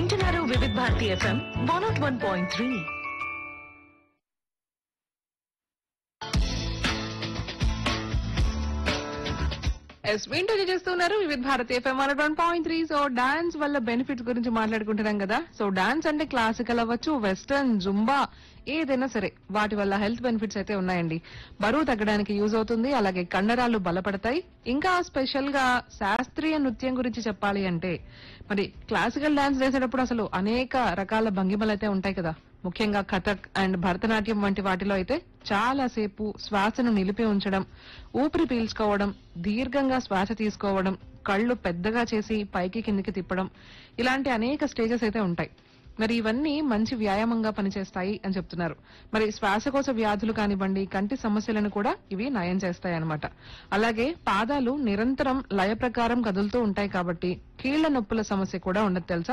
వింటున్నారు Vividh Bharati FM one nought one point three ఎస్ వింటూ చేస్తున్నారు Vividh Bharati FM one one point three so dance వల్ల బెనిఫిట్స్ గురించి మాట్లాడుకుంటున్నాం కదా సో డాన్స్ అంటే క్లాసికల్ అవ్వచ్చు వెస్టర్న్ జుంబా ఏదైనా సరే వాటి వల్ల హెల్త్ బెనిఫిట్స్ అయితే ఉన్నాయండి బరువు తగ్గడానికి యూజ్ అవుతుంది అలాగే కండరాలు బలపడతాయి ఇంకా స్పెషల్ గా శాస్త్రీయ నృత్యం గురించి చెప్పాలి అంటే మరి క్లాసికల్ డాన్స్ వేసేటప్పుడు అసలు అనేక రకాల భంగిమలు అయితే ఉంటాయి కదా ముఖ్యంగా కథక్ అండ్ భరతనాట్యం వంటి వాటిలో అయితే చాలా సేపు శ్వాసను నిలిపి ఉంచడం ఊపిరి పీల్చుకోవడం దీర్ఘంగా శ్వాస తీసుకోవడం కళ్ళు పెద్దగా చేసి పైకి కిందికి తిప్పడం ఇలాంటి అనేక స్టేజెస్ అయితే ఉంటాయి మరి ఇవన్నీ మంచి వ్యాయామంగా పనిచేస్తాయి అని చెప్తున్నారు మరి శ్వాసకోశ వ్యాధులు కానివ్వండి కంటి సమస్యలను కూడా ఇవి నయం చేస్తాయి అన్నమాట అలాగే పాదాలు నిరంతరం లయ ప్రకారం కదులుతూ ఉంటాయి కాబట్టి కీళ్ల నొప్పుల సమస్య కూడా ఉండదు తెలుసా